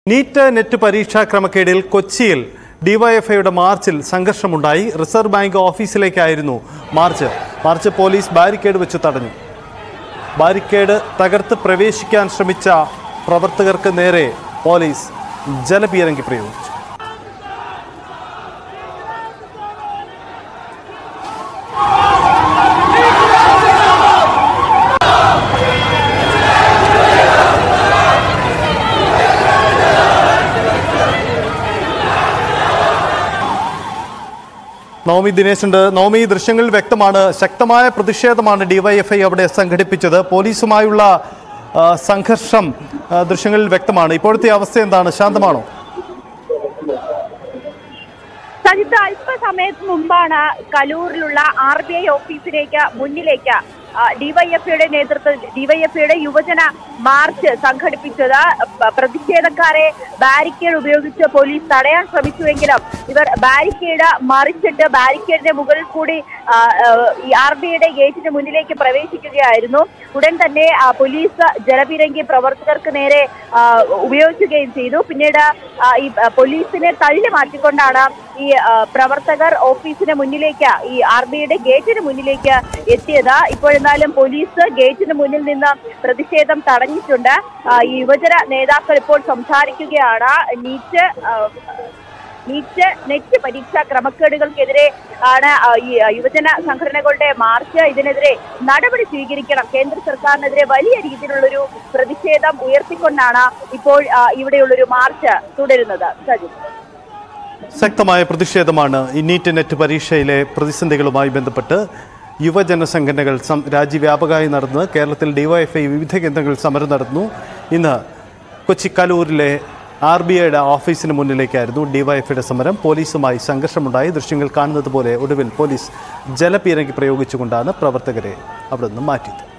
NEET net പരീക്ഷാ ക്രമക്കേടിൽ കൊച്ചിയിൽ ഡിവൈഎഫ്ഐയുടെ മാർച്ചിൽ സംഘർഷമുണ്ടായി റിസർവ് ബാങ്ക് ഓഫീസിലേക്കായിരുന്നു മാർച്ച് മാർച്ച് പോലീസ് ബാരിക്കേഡ് വെച്ച് തടഞ്ഞു ബാരിക്കേഡ് തകർത്ത് പ്രവേശിക്കാൻ ശ്രമിച്ച പ്രവർത്തകർക്ക് നേരെ പോലീസ് ജലപീരങ്കി പ്രയോഗിച്ചു നവമി ദിനേശ് ഉണ്ട് നവമി ഈ ദൃശ്യങ്ങളിൽ വ്യക്തമാണ് ശക്തമായ പ്രതിഷേധമാണ് ഡിവൈഎഫ്ഐ അവിടെ സംഘടിപ്പിച്ചത് പോലീസുമായുള്ള ആ, സംഘർഷം ആ, ദൃശ്യങ്ങളിൽ വ്യക്തമാണ് ഇപ്പോഴത്തെ അവസ്ഥ എന്താണ് ശാന്തമാണോ സജിത്ത് അല്പസമയത്ത് മുമ്പാണ് കലൂരിലുള്ള ആർ ബി ഐ ഓഫീസിലേക്ക് മുന്നിലേക്ക് ഡിവൈഎഫ്ഐയുടെ നേതൃത്വത്തിൽ ഡിവൈഎഫ്ഐയുടെ യുവജന മാർച്ച് സംഘടിപ്പിച്ചത് പ- പ്രതിഷേധക്കാരെ ബാരിക്കേഡ് ഉപയോഗിച്ച് പോലീസ് തടയാൻ ശ്രമിച്ചുവെങ്കിലും ഇവർ ബാരിക്കേഡ് മറിച്ചിട്ട് ബാരിക്കേഡിന്റെ മുകളിൽ കൂടി ആ, ആ, ഈ ആർ ബി ഐയുടെ ഗേറ്റിന് മുന്നിലേക്ക് പ്രവേശിക്കുകയായിരുന്നു ഉടൻ തന്നെ ആ, പോലീസ് ജലപീരങ്കി പ്രവർത്തകർക്ക് നേരെ ആ, ഉപയോഗിക്കുകയും ചെയ്തു പിന്നീട് ആ, ഈ ആ, പോലീസിനെ തള്ളി മാറ്റിക്കൊണ്ടാണ് ഈ ആ, പ്രവർത്തകർ ഓഫീസിന് മുന്നിലേക്ക് ഈ ആർ ബി ഐയുടെ ഗേറ്റിന് മുന്നിലേക്ക് എത്തിയത് ഇപ്പോഴെന്നാലും പോലീസ് ഗേറ്റിന് മുന്നിൽ നിന്ന് പ്രതിഷേധം തടഞ്ഞിട്ടുണ്ട് ആ, ഈ യുവജന നേതാക്കൾ ഇപ്പോൾ സംസാരിക്കുകയാണ് നീറ്റ് ആ, നീറ്റ് നെറ്റ് പരീക്ഷാ ക്രമക്കേടുകൾക്കെതിരെ ആണ് ആ, ഈ ആ, യുവജന സംഘടനകളുടെ മാർച്ച് ഇതിനെതിരെ നടപടി സ്വീകരിക്കണം കേന്ദ്ര സർക്കാരിനെതിരെ വലിയ രീതിയിലുള്ളൊരു പ്രതിഷേധം ഉയർത്തിക്കൊണ്ടാണ് ഇപ്പോൾ ആ, ഇവിടെയുള്ളൊരു മാർച്ച് തുടരുന്നത് സജിത് ശക്തമായ പ്രതിഷേധമാണ് ഈ നീറ്റ് നെറ്റ് പരീക്ഷയിലെ പ്രതിസന്ധികളുമായി ബന്ധപ്പെട്ട് യുവജന സംഘടനകൾ സം- രാജ്യവ്യാപകമായി നടന്ന് കേരളത്തിൽ ഡിവൈഎഫ്ഐ വിവിധ കേന്ദ്രങ്ങളിൽ സമരം നടന്നു ഇന്ന് കൊച്ചി കലൂരിലെ ആർ ബി ഐയുടെ ഓഫീസിന് മുന്നിലേക്കായിരുന്നു ഡിവൈഎഫ്ഐയുടെ സമരം പോലീസുമായി സംഘർഷമുണ്ടായി ദൃശ്യങ്ങൾ കാണുന്നത് പോലെ ഒടുവിൽ പോലീസ് ജലപീരങ്കി പ്രയോഗിച്ചുകൊണ്ടാണ് പ്രവർത്തകരെ അവിടെ നിന്ന് മാറ്റിയത്